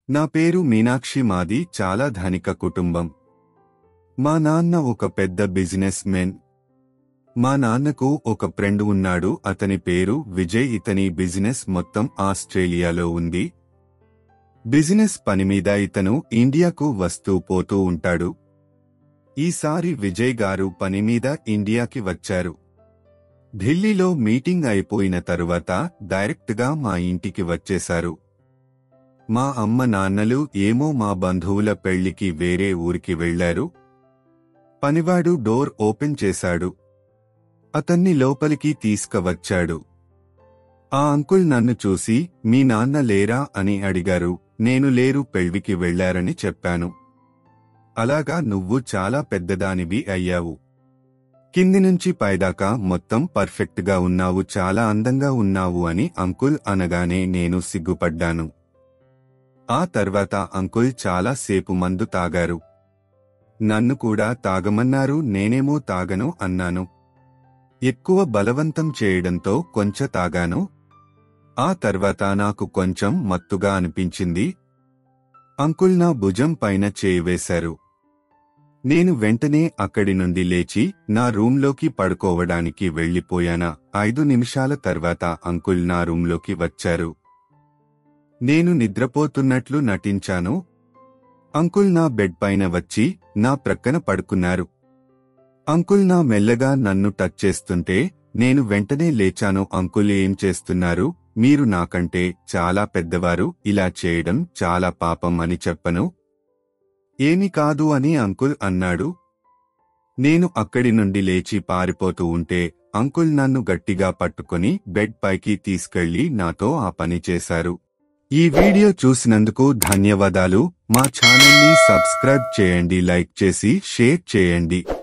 నా పేరు మీనాక్షి మాది చాలా ధనిక కుటుంబం మా నాన్న ఒక పెద్ద బిజినెస్ మెన్ మా నాన్నకు ఒక ఫ్రెండ్ ఉన్నాడు అతని పేరు విజయ్ ఇతని బిజినెస్ మొత్తం ఆస్ట్రేలియాలో ఉంది బిజినెస్ పని మీద ఇతను ఇండియాకు వస్తూ పోతూ ఉంటాడు ఈసారి విజయ్ గారు పని మీద ఇండియాకి వచ్చారు ఢిల్లీలో మీటింగ్ అయిపోయిన తరువాత డైరెక్ట్గా మా ఇంటికి వచ్చేశారు మా అమ్మ నాన్నలు ఏమో మా బంధువుల పెళ్లికి వేరే ఊరికి వెళ్లారు పనివాడు డోర్ ఓపెన్ చేశాడు అతన్ని లోపలికి తీసుకవచ్చాడు ఆ అంకుల్ నన్ను చూసి మీ నాన్న లేరా అని అడిగారు నేను లేరు పెళ్లికి వెళ్లారని చెప్పాను అలాగా నువ్వు చాలా పెద్దదానివి అయ్యావు కింది నుంచి పైదాకా మొత్తం పర్ఫెక్ట్గా ఉన్నావు చాలా అందంగా ఉన్నావు అని అంకుల్ అనగానే నేను సిగ్గుపడ్డాను ఆ తర్వాత అంకుల్ చాలా సేపు మందు తాగారు నన్ను కూడా తాగమన్నారు నేనేమో తాగను అన్నాను ఎక్కువ బలవంతం చేయడంతో కొంచె తాగాను ఆ తర్వాత నాకు కొంచెం మత్తుగా అనిపించింది అంకుల్ నా భుజం పైన చేయి వేశారు నేను వెంటనే అక్కడి నుండి లేచి నా రూంలోకి పడుకోవడానికి వెళ్లిపోయానా ఐదు నిమిషాల తర్వాత అంకుల్ నా రూంలోకి వచ్చారు నేను నిద్రపోతున్నట్లు నటించాను అంకుల్ నా బెడ్ పైన వచ్చి నా ప్రక్కన పడుకున్నారు అంకుల్ నా మెల్లగా నన్ను టచ్ చేస్తుంటే నేను వెంటనే లేచాను అంకుల్ ఏం చేస్తున్నారు మీరు నాకంటే చాలా పెద్దవారు ఇలా చేయడం చాలా పాపం అని చెప్పను ఏమి కాదు అని అంకుల్ అన్నాడు నేను అక్కడి నుండి లేచి పారిపోతూ ఉంటే అంకుల్ నన్ను గట్టిగా పట్టుకొని బెడ్ పైకి తీసుకెళ్లి నాతో ఆ పని చేశారు ఈ వీడియో చూసినందుకు ధన్యవాదాలు మా ఛానల్ని సబ్స్క్రైబ్ చేయండి లైక్ చేసి షేర్ చేయండి